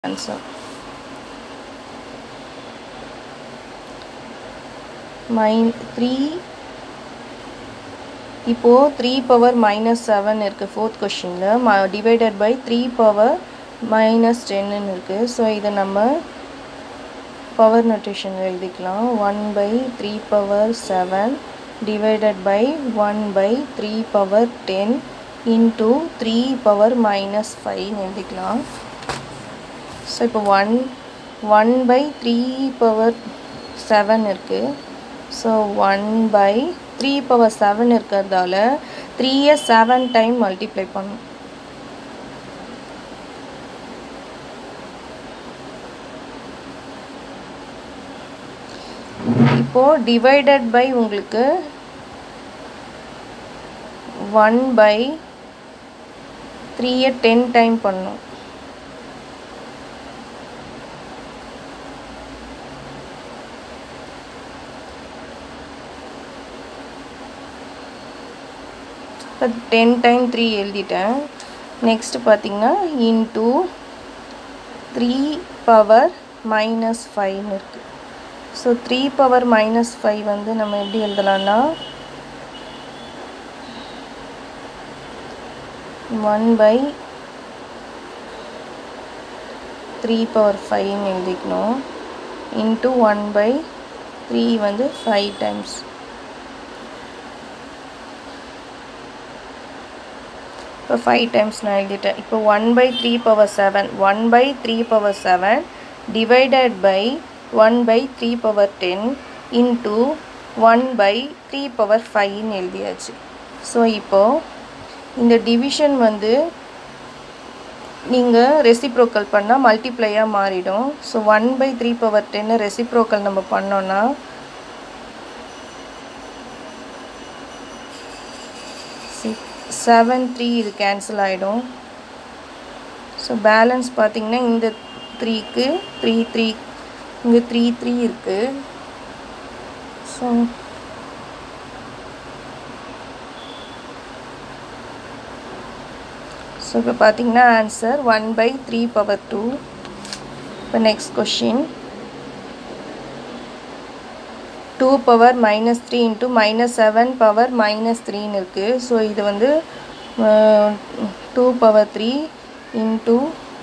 answer. மைன் three இப்போது three power minus seven இருக்குது ஃபோர்த் கொஷினில் ம divided by three power minus டென்னு இருக்குது ஸோ இதை நம்ம பவர் நோட்டேஷன் எழுதிக்கலாம் one by three power seven divided by one by three power ten into three power minus ஃபைவ்னு எழுதிக்கலாம் ஸோ இப்போ one one by three power seven இருக்குது so one by three power seven இருக்கிறதால த்ரீயை seven time multiply பண்ணும் இப்போது divided by உங்களுக்கு one by த்ரீயை டென் டைம் பண்ணும் இப்போ டென் டைம் த்ரீ எழுதிட்டேன் நெக்ஸ்ட் பார்த்தீங்கன்னா இன்டூ த்ரீ பவர் மைனஸ் ஃபைவ்னு இருக்குது so three power minus five வந்து நம்ம எப்படி எழுதலாம்னா ஒன் பை த்ரீ பவர் ஃபைவ்னு எழுதிக்கணும் இன்ட்டு ஒன் பை த்ரீ வந்து ஃபைவ் டைம்ஸ் இப்போ ஃபைவ் டைம்ஸ் நான் எழுதிட்டேன் இப்போ one by three power seven one by three power seven divided by one by three power ten into one by three power ஃபைவ்னு எழுதியாச்சு so இப்போது இந்த division வந்து நீங்கள் ரெசிப்ரோக்கல் பண்ணால் மல்டிப்ளையாக மாறிடும் so one by three power டென்னு ரெசிப்ரோக்கல் நம்ம பண்ணோன்னா சிக்ஸ் செவன் த்ரீ இது கேன்சல் ஆகிடும் ஸோ பேலன்ஸ் பார்த்திங்கன்னா இந்த த்ரீக்கு த்ரீ த்ரீ இங்கே த்ரீ த்ரீ இருக்குது ஸோ ஸோ இப்போ பார்த்தீங்கன்னா answer one by three power two இப்போ next question two power minus three into minus seven power minus த்ரீன்னு இருக்குது ஸோ இது வந்து two power three into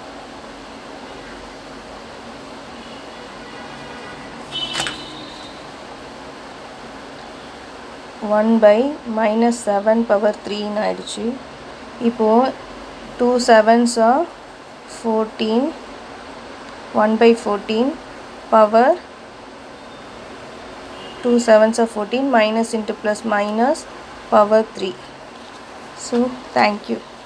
one by minus seven power த்ரீன்னு ஆயிடுச்சு இப்போது two செவன்ஸா fourteen one by fourteen power 2 sevens are 14 minus into plus minus power 3 so thank you